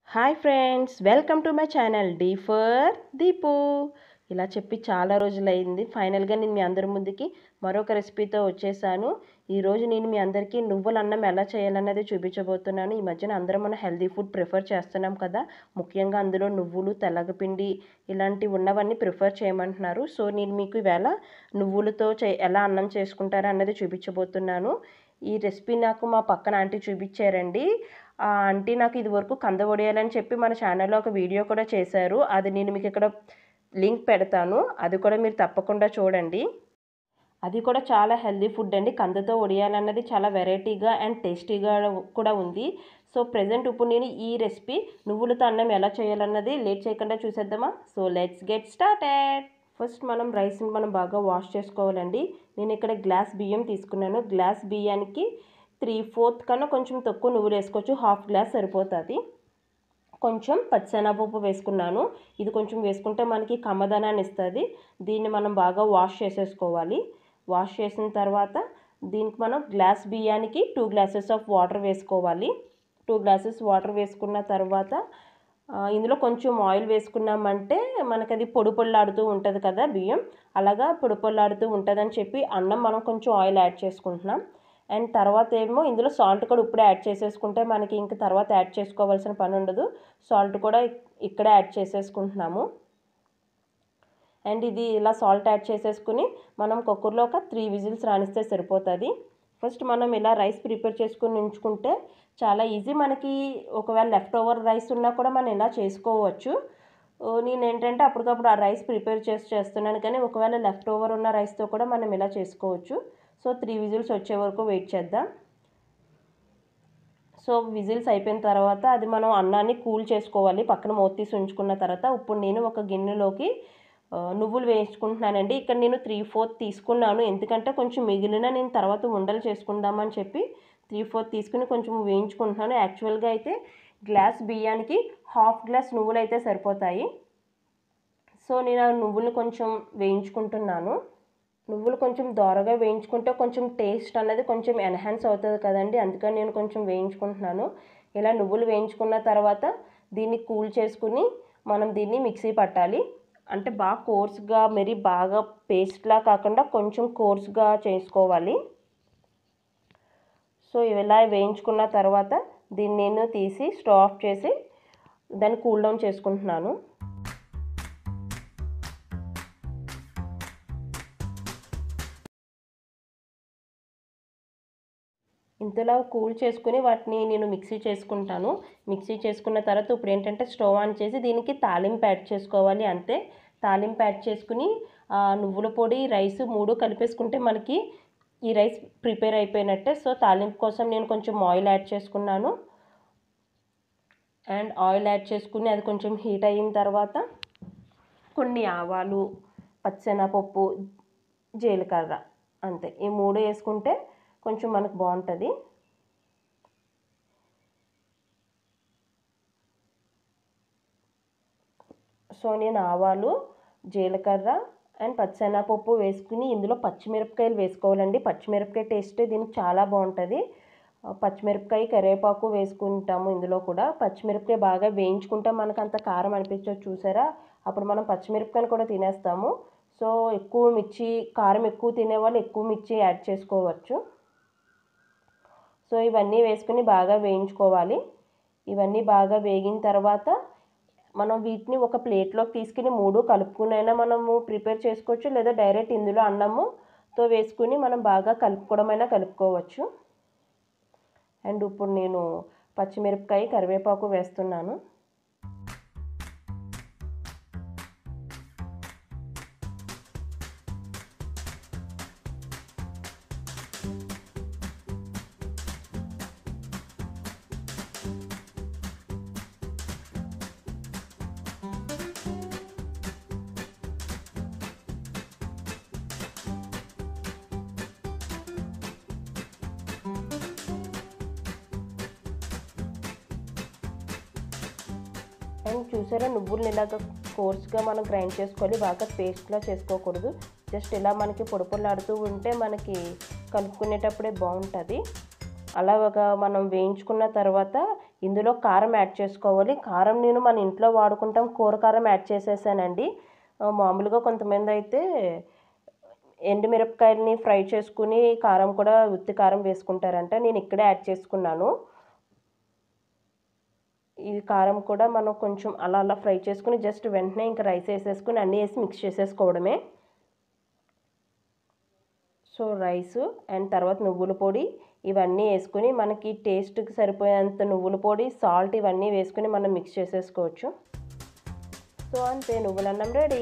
hi friends welcome to my channel D for Deepu ఇలా చెప్పి చాలా రోజులైంది ఫైనల్గా నేను మీ అందరి ముందుకి మరొక రెసిపీతో వచ్చేసాను ఈరోజు నేను మీ అందరికీ నువ్వుల అన్నం ఎలా చేయాలన్నది చూపించబోతున్నాను ఈ మధ్యన అందరం మనం హెల్దీ ఫుడ్ ప్రిఫర్ చేస్తున్నాం కదా ముఖ్యంగా అందులో నువ్వులు తెల్లగపిండి ఇలాంటివి ఉన్నవన్నీ ప్రిఫర్ చేయమంటున్నారు సో నేను మీకు ఈవేళ నువ్వులతో చే ఎలా అన్నం చేసుకుంటారో అన్నది చూపించబోతున్నాను ఈ రెసిపీ నాకు మా పక్కన ఆంటీ చూపించారండి ఆ ఆంటీ నాకు ఇది వరకు కంద వడియాలని చెప్పి మన ఛానల్లో ఒక వీడియో కూడా చేశారు అది నేను మీకు ఇక్కడ లింక్ పెడతాను అది కూడా మీరు తప్పకుండా చూడండి అది కూడా చాలా హెల్దీ ఫుడ్ అండి కందతో వడియాలన్నది చాలా వెరైటీగా అండ్ టేస్టీగా కూడా ఉంది సో ప్రజెంట్ ఇప్పుడు నేను ఈ రెసిపీ నువ్వులతో అన్నం ఎలా చేయాలన్నది లేట్ చేయకుండా చూసేద్దామా so let's get started first మనం రైస్ని మనం బాగా వాష్ చేసుకోవాలండి నేను ఇక్కడ గ్లాస్ బియ్యం తీసుకున్నాను గ్లాస్ బియ్యానికి త్రీ ఫోర్త్ కన్నా కొంచెం తక్కువ నువ్వులు వేసుకోవచ్చు హాఫ్ గ్లాస్ సరిపోతుంది కొంచెం పచ్చిశనగపప్పు వేసుకున్నాను ఇది కొంచెం వేసుకుంటే మనకి కమ్మదనాన్ని ఇస్తుంది దీన్ని మనం బాగా వాష్ చేసేసుకోవాలి వాష్ చేసిన తర్వాత దీనికి మనం గ్లాస్ బియ్యానికి టూ గ్లాసెస్ ఆఫ్ వాటర్ వేసుకోవాలి టూ గ్లాసెస్ వాటర్ వేసుకున్న తర్వాత ఇందులో కొంచెం ఆయిల్ వేసుకున్నామంటే మనకి అది పొడి పొల్లాడుతూ ఉంటుంది కదా బియ్యం అలాగా పొడి పొల్లాడుతూ ఉంటుందని చెప్పి అన్నం మనం కొంచెం ఆయిల్ యాడ్ చేసుకుంటున్నాం అండ్ తర్వాత ఏమో ఇందులో సాల్ట్ కూడా ఇప్పుడే యాడ్ చేసేసుకుంటే మనకి ఇంక తర్వాత యాడ్ చేసుకోవాల్సిన పని ఉండదు సాల్ట్ కూడా ఇక్కడే యాడ్ చేసేసుకుంటున్నాము అండ్ ఇది ఇలా సాల్ట్ యాడ్ చేసేసుకుని మనం కుక్కర్లో ఒక త్రీ విజిల్స్ రాణిస్తే సరిపోతుంది ఫస్ట్ మనం ఇలా రైస్ ప్రిపేర్ చేసుకుని ఉంచుకుంటే చాలా ఈజీ మనకి ఒకవేళ లెఫ్ట్ ఓవర్ రైస్ ఉన్నా కూడా మనం ఇలా చేసుకోవచ్చు నేను ఏంటంటే అప్పటికప్పుడు ఆ రైస్ ప్రిపేర్ చేసి చేస్తున్నాను కానీ ఒకవేళ లెఫ్ట్ ఓవర్ ఉన్న రైస్తో కూడా మనం ఇలా చేసుకోవచ్చు సో త్రీ విజిల్స్ వచ్చే వరకు వెయిట్ చేద్దాం సో విజిల్స్ అయిపోయిన తర్వాత అది మనం అన్నాన్ని కూల్ చేసుకోవాలి పక్కన మూత తీసి ఉంచుకున్న తర్వాత ఇప్పుడు నేను ఒక గిన్నెలోకి నువ్వులు వేయించుకుంటున్నానండి ఇక్కడ నేను త్రీ ఫోర్త్ తీసుకున్నాను ఎందుకంటే కొంచెం మిగిలిన నేను తర్వాత ఉండలు చేసుకుందామని చెప్పి త్రీ ఫోర్త్ తీసుకుని కొంచెం వేయించుకుంటున్నాను యాక్చువల్గా అయితే గ్లాస్ బియ్యానికి హాఫ్ గ్లాస్ నువ్వులు అయితే సరిపోతాయి సో నేను ఆ నువ్వులు కొంచెం వేయించుకుంటున్నాను నువ్వులు కొంచెం దోరగా వేయించుకుంటే కొంచెం టేస్ట్ అనేది కొంచెం ఎన్హాన్స్ అవుతుంది కదండి అందుకని నేను కొంచెం వేయించుకుంటున్నాను ఇలా నువ్వులు వేయించుకున్న తర్వాత దీన్ని కూల్ చేసుకుని మనం దీన్ని మిక్సీ పట్టాలి అంటే బాగా కోర్స్గా మరి బాగా పేస్ట్లా కాకుండా కొంచెం కోర్స్గా చేసుకోవాలి సో ఇలా వేయించుకున్న తర్వాత దీన్ని నేను తీసి స్టవ్ ఆఫ్ చేసి దాన్ని కూల్ డౌన్ చేసుకుంటున్నాను ఇంతలా కూల్ చేసుకుని వాటిని నేను మిక్సీ చేసుకుంటాను మిక్సీ చేసుకున్న తర్వాత ఇప్పుడు ఏంటంటే స్టవ్ ఆన్ చేసి దీనికి తాలింపు యాడ్ చేసుకోవాలి అంతే తాలింపు యాడ్ చేసుకుని నువ్వుల పొడి రైస్ మూడు కలిపేసుకుంటే మనకి ఈ రైస్ ప్రిపేర్ అయిపోయినట్టే సో తాలింపు కోసం నేను కొంచెం ఆయిల్ యాడ్ చేసుకున్నాను అండ్ ఆయిల్ యాడ్ చేసుకుని అది కొంచెం హీట్ అయిన తర్వాత కొన్ని ఆవాలు పచ్చెనపప్పు జీలకర్ర అంతే ఈ మూడు వేసుకుంటే కొంచెం మనకు బాగుంటుంది సో నేను ఆవాలు జీలకర్ర అండ్ పచ్చెనపప్పు వేసుకుని ఇందులో పచ్చిమిరపకాయలు వేసుకోవాలండి పచ్చిమిరపకాయ టేస్ట్ దీనికి చాలా బాగుంటుంది పచ్చిమిరపకాయ కరివేపాకు వేసుకుంటాము ఇందులో కూడా పచ్చిమిరపకాయ బాగా వేయించుకుంటే మనకు అంత కారం అనిపించవచ్చు చూసారా అప్పుడు మనం పచ్చిమిరపకాయలు కూడా తినేస్తాము సో ఎక్కువ మిర్చి కారం ఎక్కువ తినేవాళ్ళు ఎక్కువ మిర్చి యాడ్ చేసుకోవచ్చు సో ఇవన్నీ వేసుకుని బాగా వేయించుకోవాలి ఇవన్నీ బాగా వేగిన తర్వాత మనం వీటిని ఒక ప్లేట్లోకి తీసుకుని మూడు కలుపుకునైనా మనము ప్రిపేర్ చేసుకోవచ్చు లేదా డైరెక్ట్ ఇందులో అన్నముతో వేసుకుని మనం బాగా కలుపుకోవడమైనా కలుపుకోవచ్చు అండ్ ఇప్పుడు నేను పచ్చిమిరపకాయ కరివేపాకు వేస్తున్నాను అండ్ చూసారా నువ్వులు ఇలాగ కోర్స్గా మనం గ్రైండ్ చేసుకోవాలి బాగా పేస్ట్లా చేసుకోకూడదు జస్ట్ ఇలా మనకి పొడి పొల్లాడుతూ ఉంటే మనకి కలుపుకునేటప్పుడే బాగుంటుంది అలా ఒక మనం వేయించుకున్న తర్వాత ఇందులో కారం యాడ్ చేసుకోవాలి కారం నేను మన ఇంట్లో వాడుకుంటాం కూర కారం యాడ్ చేసేసానండి ఆ, మామూలుగా కొంతమంది అయితే ఎండుమిరపకాయలని ఫ్రై చేసుకుని కారం కూడా ఉత్తి కారం వేసుకుంటారంట నేను ఇక్కడే యాడ్ చేసుకున్నాను ఈ కారం కూడా మనం కొంచెం అలా అలా ఫ్రై చేసుకుని జస్ట్ వెంటనే ఇంకా రైస్ వేసేసుకుని అన్నీ వేసి మిక్స్ చేసేసుకోవడమే సో రైస్ అండ్ తర్వాత నువ్వుల పొడి ఇవన్నీ వేసుకుని మనకి టేస్ట్కి సరిపోయేంత నువ్వుల పొడి సాల్ట్ ఇవన్నీ వేసుకుని మనం మిక్స్ చేసేసుకోవచ్చు సో అంతే నువ్వులన్నం రెడీ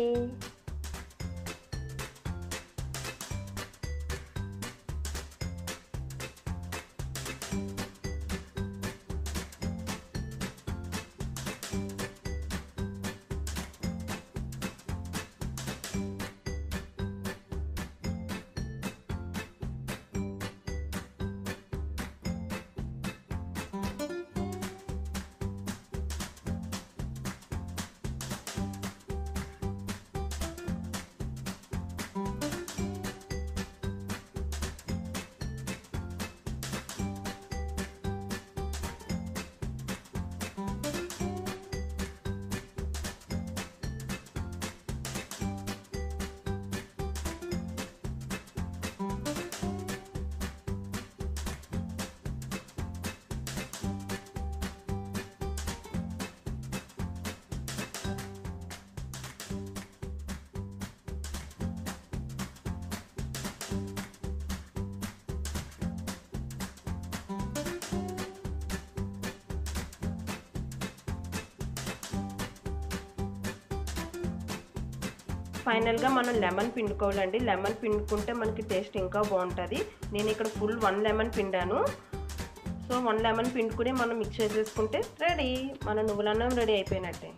ఫైనల్గా మనం లెమన్ పిండుకోవాలండి లెమన్ పిండుకుంటే మనకి టేస్ట్ ఇంకా బాగుంటుంది నేను ఇక్కడ ఫుల్ వన్ లెమన్ పిండాను సో వన్ లెమన్ పిండుకుని మనం మిక్స్ చేసేసుకుంటే రెడీ మన నువ్వులన్నం రెడీ అయిపోయినట్టే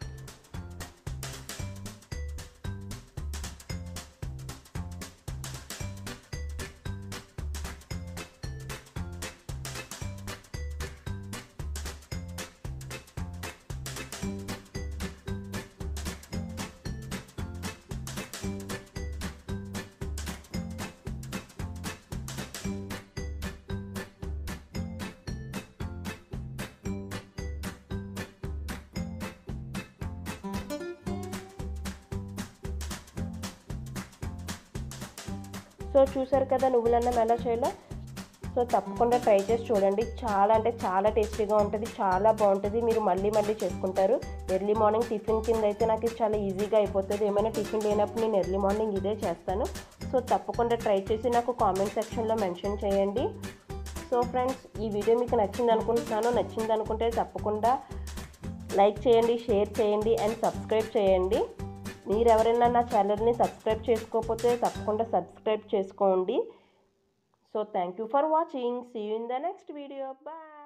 సో చూసారు కదా నువ్వులన్నం ఎలా చేయాలో సో తప్పకుండా ట్రై చేసి చూడండి చాలా అంటే చాలా టేస్టీగా ఉంటుంది చాలా బాగుంటుంది మీరు మళ్ళీ మళ్ళీ చేసుకుంటారు ఎర్లీ మార్నింగ్ టిఫిన్ కింద అయితే నాకు ఇది చాలా ఈజీగా అయిపోతుంది ఏమైనా టిఫిన్ లేనప్పుడు నేను ఎర్లీ మార్నింగ్ ఇదే చేస్తాను సో తప్పకుండా ట్రై చేసి నాకు కామెంట్ సెక్షన్లో మెన్షన్ చేయండి సో ఫ్రెండ్స్ ఈ వీడియో మీకు నచ్చింది అనుకుంటున్నాను నచ్చింది అనుకుంటే తప్పకుండా లైక్ చేయండి షేర్ చేయండి అండ్ సబ్స్క్రైబ్ చేయండి మీరు ఎవరైనా నా ఛానల్ని సబ్స్క్రైబ్ చేసుకోకపోతే తప్పకుండా సబ్స్క్రైబ్ చేసుకోండి so thank you for watching see you in the next video bye